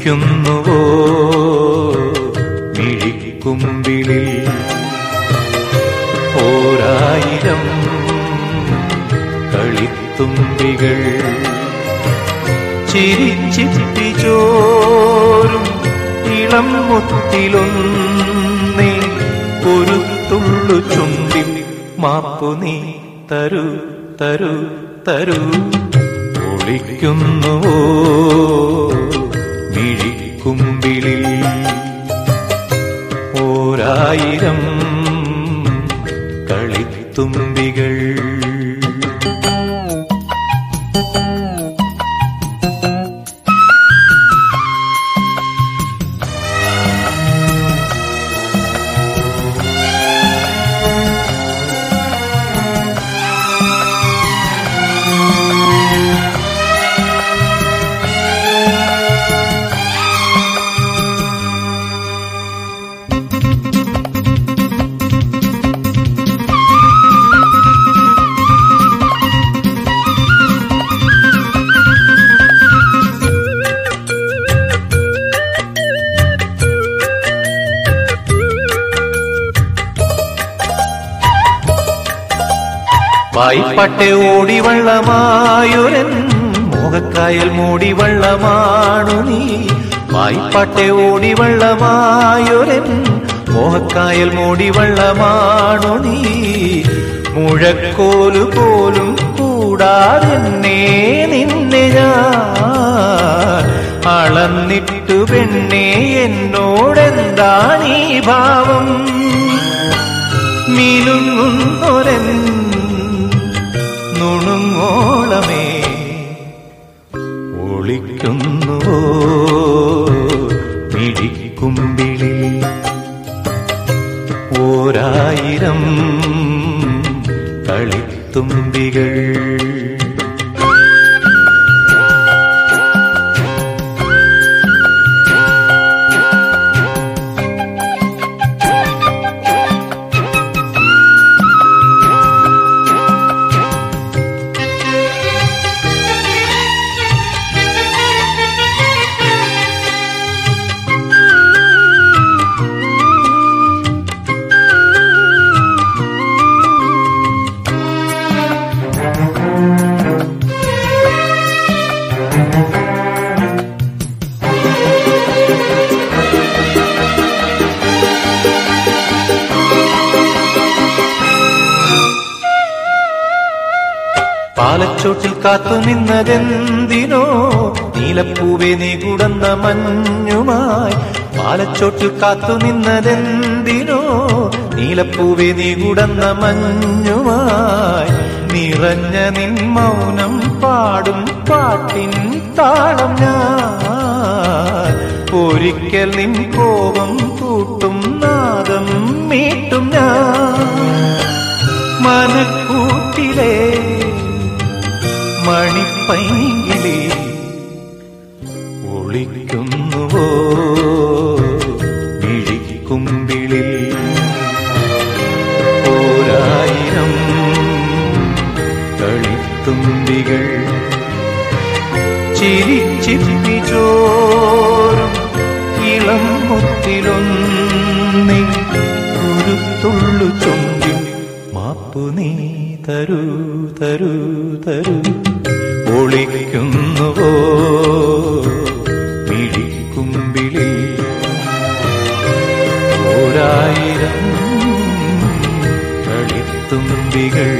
ഒളിക്കുന്നുവോ മിഴിക്കുമ്പിളിൽ ഓരായിരം കളിത്തുമ്പികൾ ചിരിച്ചിപ്പിച്ചോരും ഇളം മുത്തിലൊന്നേ ഒരു തുള്ളു ചുണ്ടി മാപ്പു നീ തരൂ തരൂ തരൂ ഒളിക്കുന്നുവോ മിഴിക്കുമ്പിളിൽ ഓരായിരം കളിത്തുമ്പികൾ വായ്പട്ടെ ഓടിവള്ളമായൊരൻ മോഹക്കായൽ മൂടിവള്ളമാണു നീ വായ്പട്ടെ ഓടിവള്ളമായൊരൻ മോഹക്കായൽ മൂടിവള്ളമാണു നീ മുഴക്കോലു പോലും കൂടാതെന്നെ നിന്നെ ഞാൻ അളന്നിട്ടു പെണ്ണേ എന്നോടെന്താണീ ഭാവം മിനുങ്ങുന്നൊരൻ നുണുങ്ങോളമേ ഒളിക്കുന്നുവോ മിഴിക്കുമ്പിളി ഓരായിരം കളിത്തുമ്പികൾ പാലച്ചോട്ടിൽ കാത്തു നിന്നതെന്തിനോ നീലപ്പൂവെ നീ കുടന്ന മഞ്ഞുമായി പാലച്ചോട്ടിൽ കാത്തു നിന്നതെന്തിനോ നീലപ്പൂവെ നീ കുടന്ന മഞ്ഞുമായി നിറഞ്ഞ നിൻ മൗനം പാടും പാട്ടിൻ താളം ഞാൻ ഒരിക്കൽ നിൻ കോപം കൂട്ടും നാദം മീട്ടും ഞാൻ മനക്കൂട്ടിലെ മണിപ്പൈങ്കിളി ഒളിക്കുന്നുവോ മിഴിക്കുമ്പിളിൽ ഓരായിരം കളിത്തുമ്പികൾ ചിരിച്ചിപ്പിച്ചോരും ഇളം മുത്തിലൊന്നി ഒരു തുള്ളു ചുണ്ടി മാപ്പു നീ തരൂ തരൂ തരൂ ഒളിക്കുന്നുവോ മിഴിക്കുമ്പിളി ഓരായിരം കളിത്തുമ്പികൾ